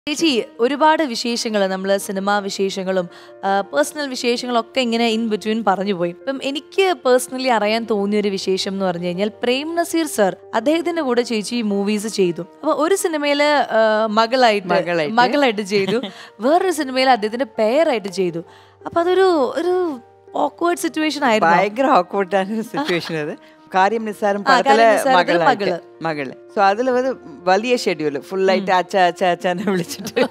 ചേച്ചി ഒരുപാട് വിശേഷങ്ങൾ നമ്മൾ സിനിമാ വിശേഷങ്ങളും പേഴ്സണൽ വിശേഷങ്ങളും ഒക്കെ ഇങ്ങനെ ഇൻ ബിറ്റ്വീൻ പറഞ്ഞു പോയി ഇപ്പം എനിക്ക് പേഴ്സണലി അറിയാൻ തോന്നിയ ഒരു വിശേഷം എന്ന് പറഞ്ഞു കഴിഞ്ഞാൽ പ്രേം നസീർ സർ അദ്ദേഹത്തിന്റെ കൂടെ ചേച്ചി മൂവീസ് ചെയ്തു അപ്പൊ ഒരു സിനിമയില് ആ, മകളായിട്ട് മകളായിട്ട്. മകളായിട്ട് ചെയ്തു വേറൊരു സിനിമയിൽ അദ്ദേഹത്തിന്റെ പേരായിട്ട് ചെയ്തു അപ്പൊ അതൊരു ഒരു ഓക്വേർഡ് സിറ്റുവേഷൻ ആയിരുന്നു ഭയങ്കര ഓക്വേർഡാன സിറ്റുവേഷൻ അത് കാര്യം നിസ്സാരം ആ, പടത്തിലെ കാര്യം നിസ്സാരത്തില് മകളായിട്ട് മകള്. മകള് സോ അതിൽ അത് വലിയ ഷെഡ്യൂള് ഫുള്ളായിട്ട് അച്ഛ അച്ഛ അച്ഛനെ വിളിച്ചിട്ട്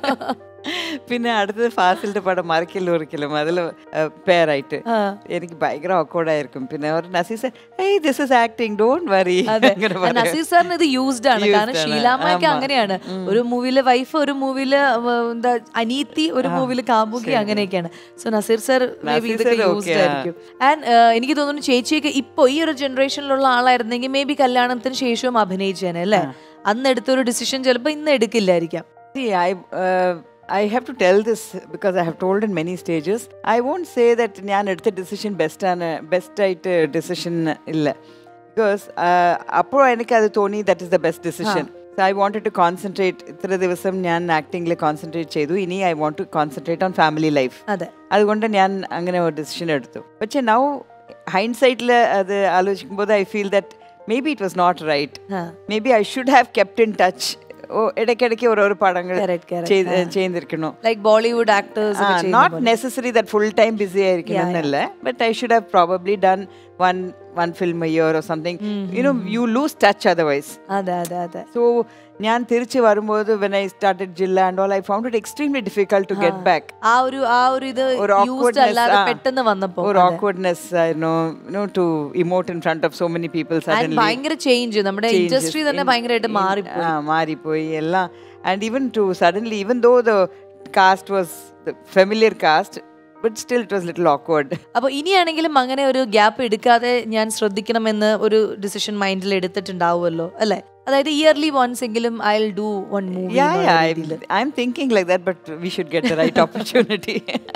പിന്നെ അടുത്തത് ഫാസിലിന്റെ പടം മറക്കലും ഒരിക്കലും അതിൽ പേരായിട്ട് ആ. എനിക്ക് ഭയങ്കര ഓക്കോർഡായിരിക്കും പിന്നെ അവർ നസീസ് hey this is acting don't worry അതെ നസീർ സാറിന് ഇത് യൂസ്ഡ് ആണ് Used കാരണം ആണ്. ഷീലാമ്മയൊക്കെ ആമാ. അങ്ങനെയാണ് ഒരു മൂവിയില് വൈഫ് ഒരു മൂവിയില് എന്താ അനീത്തി ഒരു മൂവില് കാമുകി അങ്ങനെയൊക്കെയാണ് so Nazir sir maybe Nazir ഇതൊക്കെ sir യൂസ്ഡ് okay ആ. ആയിരിക്കും ആൻഡ് എനിക്ക് തോന്നുന്നു ചേച്ചിയൊക്കെ ഇപ്പൊ ഈ ഒരു ജനറേഷനിലുള്ള ആളായിരുന്നെങ്കിൽ മേ ബി കല്യാണത്തിന് ശേഷവും അഭിനയിച്ചേനെ അല്ലേ അന്ന് എടുത്തൊരു ഡിസിഷൻ ചിലപ്പോ ഇന്ന് എടുക്കില്ലായിരിക്കാം See, I uh, I have to tell this because I have told in many stages. I won't say that ഞാൻ എടുത്ത ഡിസിഷൻ ബെസ്റ്റ് ആണ് ബെസ്റ്റ് ആയിട്ട് ഡിസിഷൻ ഇല്ല ബിക്കോസ് അപ്പോൾ എനിക്ക് അത് തോന്നി that is the best decision I wanted to concentrate ഇത്ര ദിവസം ഞാൻ ആക്ടിങ്ങിൽ കോൺസെൻട്രേറ്റ് ചെയ്തു ഇനി I want to concentrate on family life അതെ അതുകൊണ്ട് ഞാൻ അങ്ങനെ ഒരു ഡിസിഷൻ എടുത്തു പക്ഷെ നൗ ഹൈൻസൈറ്റിൽ അത് ആലോചിക്കുമ്പോൾ I feel that maybe it was not right ah. Maybe I should have kept in touch ഓ ഇടയ്ക്കിടയ്ക്ക് ഓരോരോ പടങ്ങൾ Correct, correct. ചെയ്ത് ചെയ്തിരിക്കണു like Bollywood actors not necessary that full time busy ആയിരിക്കണം എന്നല്ല but I should have probably done one one film year or something you know you lose touch otherwise അതെ അതെ അതെ സോ ഞാൻ തിരിച്ച് വരുമ്പോൾ വെൻ ഐ സ്റ്റാർട്ടഡ് ജില്ല and all I found it extremely difficult to get back ah ഒരു ആ ഒരു ഇത് ഒരു യൂസ്ഡ് awkwardness, അല്ലാതെ ആ. പെട്ടെന്ന് വന്നപ്പോ ഒരു അതെ. awkwardness ആയിരുന്നു no to emote in front of so many people And suddenly ഭയങ്കര ചേഞ്ച് നമ്മുടെ ഇൻഡസ്ട്രി തന്നെ ഭയങ്കരമായിട്ട് മാറിപ്പോയി ആ മാറിപ്പോയി എല്ലാം and even too suddenly even though the cast was familiar cast but still it was little awkward അപ്പൊ ഇനിയാണെങ്കിലും അങ്ങനെ ഒരു ഗ്യാപ്പ് എടുക്കാതെ ഞാൻ ശ്രദ്ധിക്കണമെന്ന് ഒരു ഡിസിഷൻ മൈൻഡിൽ എടുത്തിട്ടുണ്ടാവുമല്ലോ അല്ലെ അതായത് ഇയർലി വൺസ് എങ്കിലും I do one movie Yeah, yeah, I'm, I'm thinking like that, but we should get the right opportunity.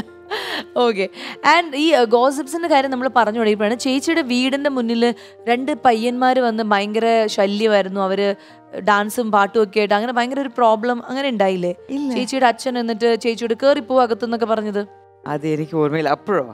Okay and ഈ ഗോസിപ്സിന്റെ കാര്യം നമ്മൾ പറഞ്ഞു തുടങ്ങിയപ്പോഴാണ് ചേച്ചിയുടെ വീടിന്റെ മുന്നിൽ രണ്ട് പയ്യന്മാർ വന്ന് ഭയങ്കര ശല്യമായിരുന്നു അവര് ഡാൻസും പാട്ടും ഒക്കെ ആയിട്ട് അങ്ങനെ ഭയങ്കര ഒരു പ്രോബ്ലം അങ്ങനെ ഉണ്ടായില്ലേ ചേച്ചിയുടെ അച്ഛൻ എന്നിട്ട് ചേച്ചിയോട് കേറിപ്പോ അകത്തുനിന്നൊക്കെ പറഞ്ഞത് അത് എനിക്ക് ഓർമ്മയില്ല അപ്പോഴോ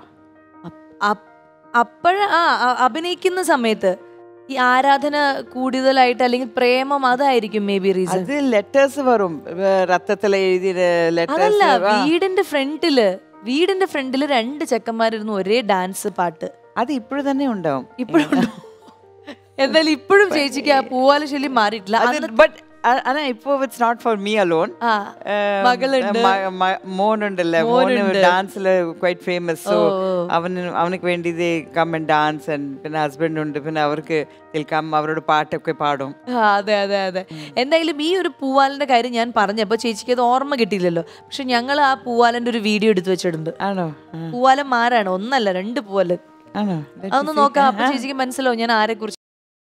അപ്പോഴ ആ അ- അഭിനയിക്കുന്ന സമയത്ത് ഈ ആരാധന കൂടുതലായിട്ട് അല്ലെങ്കിൽ പ്രേമം അതായിരിക്കും മേ ബി റീസൺ അത് ലെറ്റേഴ്സ് വരും രത്തത്തിൽ എഴുതിയ അതല്ല ലെറ്റേഴ്സ് വീടിന്റെ ഫ്രണ്ടില് വീടിന്റെ ഫ്രണ്ടില് രണ്ട് ചെക്കന്മാരിരുന്നു ഒരേ ഡാൻസ് പാട്ട് അത് ഇപ്പോഴും തന്നെ ഉണ്ടാവും ഇപ്പോഴും എന്നാലും ഇപ്പോഴും ചേച്ചിക്ക് ആ പൂവാല ശല്യം മാറിയിട്ടില്ല അന്ന് ബട്ട് ഇപ്പോ it's not for me alone ആ മകളുണ്ട്. മോനുണ്ടല്ലേ മോന് ഡാൻസില് ക്വൈറ്റ് ഫേമസ് സോ അവന് അവനക്ക് വേണ്ടി കം ആൻഡ് ഡാൻസ് പിന്നെ ഹസ്ബൻഡ് ഉണ്ട് പിന്നെ അവർക്ക് നിൽക്കാം അവരോട് പാട്ടൊക്കെ പാടും ആ, അതെ അതെ അതെ എന്തായാലും ഈ ഒരു പൂവാലന്റെ കാര്യം ഞാൻ പറഞ്ഞപ്പോ ചേച്ചിക്ക് അത് ഓർമ്മ കിട്ടിയില്ലല്ലോ പക്ഷെ ഞങ്ങൾ ആ പൂവാലന്റെ ഒരു വീഡിയോ എടുത്തു വെച്ചിട്ടുണ്ട് ആണോ ആ, പൂവാലന്മാരാണ് ഒന്നല്ല രണ്ട് പൂവാലൻ ആണോ Let me അതൊന്ന് see. നോക്കാം അപ്പൊ ചേച്ചിക്ക് മനസ്സിലാവും ഞാൻ ആരെ കുറിച്ച്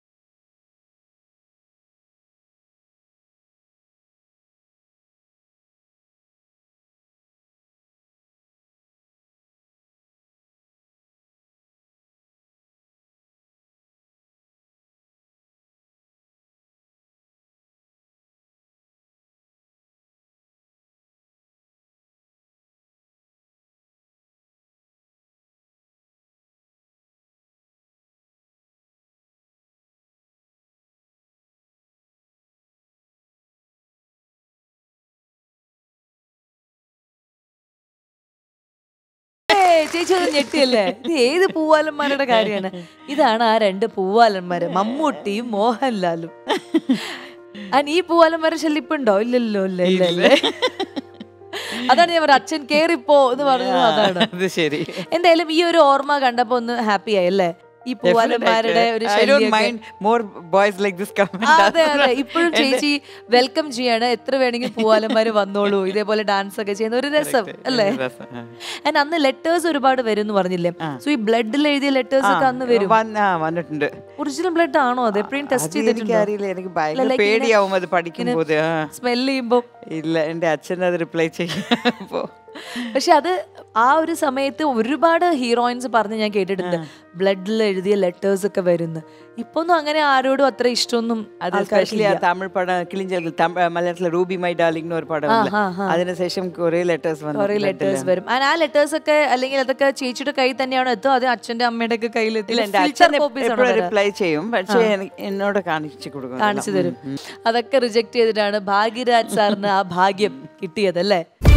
ഏയ്, ചേച്ചി ഒന്ന് ഞെട്ടിയല്ലേ ഇത് ഏത് പൂവാലന്മാരുടെ കാര്യമാണ് ഇതാണ് ആ രണ്ട് പൂവാലന്മാര് മമ്മൂട്ടിയും മോഹൻലാലും അൻ ഈ പൂവാലന്മാരെ ശല്യപ്പുണ്ടോ ഇല്ലല്ലോ ഇല്ല ഇല്ല ഇല്ലേ അതാണ് ഞാൻ പറഞ്ഞ അച്ഛൻ കേറിപ്പോ എന്ന് പറഞ്ഞത് അതാണ് അത് ശരി എന്തായാലും ഈ ഒരു ഓർമ്മ കണ്ടപ്പോ ഒന്ന് ഹാപ്പി ആയി അല്ലേ ഈ പൂവാലന്മാരുടെ ഒരു ഐ ഡോണ്ട് ശല്യമൊക്കെ mind more boys like this come അതെ അതെ ഇപ്പോഴും ചേച്ചി വെൽക്കം ചെയ്യാണ് എത്ര വേണമെങ്കിലും പൂവാലന്മാര് വന്നോളൂ ഇതേപോലെ ഡാൻസ് ഒക്കെ ചെയ്യുന്ന ഒരു രസം അല്ലേ And അന്ന് ലെറ്റേഴ്സ് ഒരുപാട് വരും എന്ന് പറഞ്ഞില്ലേ സോ ഈ ബ്ലഡിൽ എഴുതിയ ലെറ്റേഴ്സ് ഒക്കെ അന്ന് വരും വന്നിട്ടുണ്ട് ഒറിജിനൽ ബ്ലഡ് ആണോ അത് എപ്പോഴും ടെസ്റ്റ് അത് എനിക്ക് ചെയ്തിട്ടുണ്ടോ അറിയില്ല എനിക്ക് ഭയങ്കര like ഇങ്ങനെ- പേടിയാവും അത് പഠിക്കുമ്പോൾ സ്മെല് ചെയ്യുമ്പോ ഇല്ല എന്റെ അച്ഛൻ അത് റിപ്ലൈ ചെയ്യും അപ്പോ പക്ഷെ അത് ആ ഒരു സമയത്ത് ഒരുപാട് ഹീറോയിൻസ് പറഞ്ഞ് ഞാൻ കേട്ടിട്ടുണ്ട് ബ്ലഡിൽ എഴുതിയ ലെറ്റേഴ്സ് ഒക്കെ വരുന്നു ഇപ്പൊ ഒന്നും അങ്ങനെ ആരോടും അത്ര ഇഷ്ടമൊന്നും അത് എസ്പെഷ്യലി ആ തമിഴ് പടം കിളിഞ്ചൽ മലയാളത്തിലെ റൂബി മൈ ഡാർലിംഗ് ഒരു പടം ആ, ആ. അതിനുശേഷം കുറെ ലെറ്റേഴ്സ് വന്നു കുറെ ലെറ്റേഴ്സ് വരും And ആ ലെറ്റേഴ്സ് ഒക്കെ അല്ലെങ്കിൽ അതൊക്കെ ചേച്ചിയുടെ കയ്യിൽ തന്നെയാണോ എത്തോ അത് അച്ഛന്റെ അമ്മയുടെ ഒക്കെ കയ്യിൽ ഇല്ല എന്റെ അച്ഛൻ എപ്പോഴും റിപ്ലൈ ചെയ്യും പക്ഷേ എനിക്ക് എന്നോട് കാണിച്ചു കൊടുക്കും കാണിച്ചു തരും അതൊക്കെ റിജക്ട് ചെയ്തിട്ടാണ് ഭാഗ്യരാജ് സാറിന് ആ ഭാഗ്യം കിട്ടിയത് അല്ലേ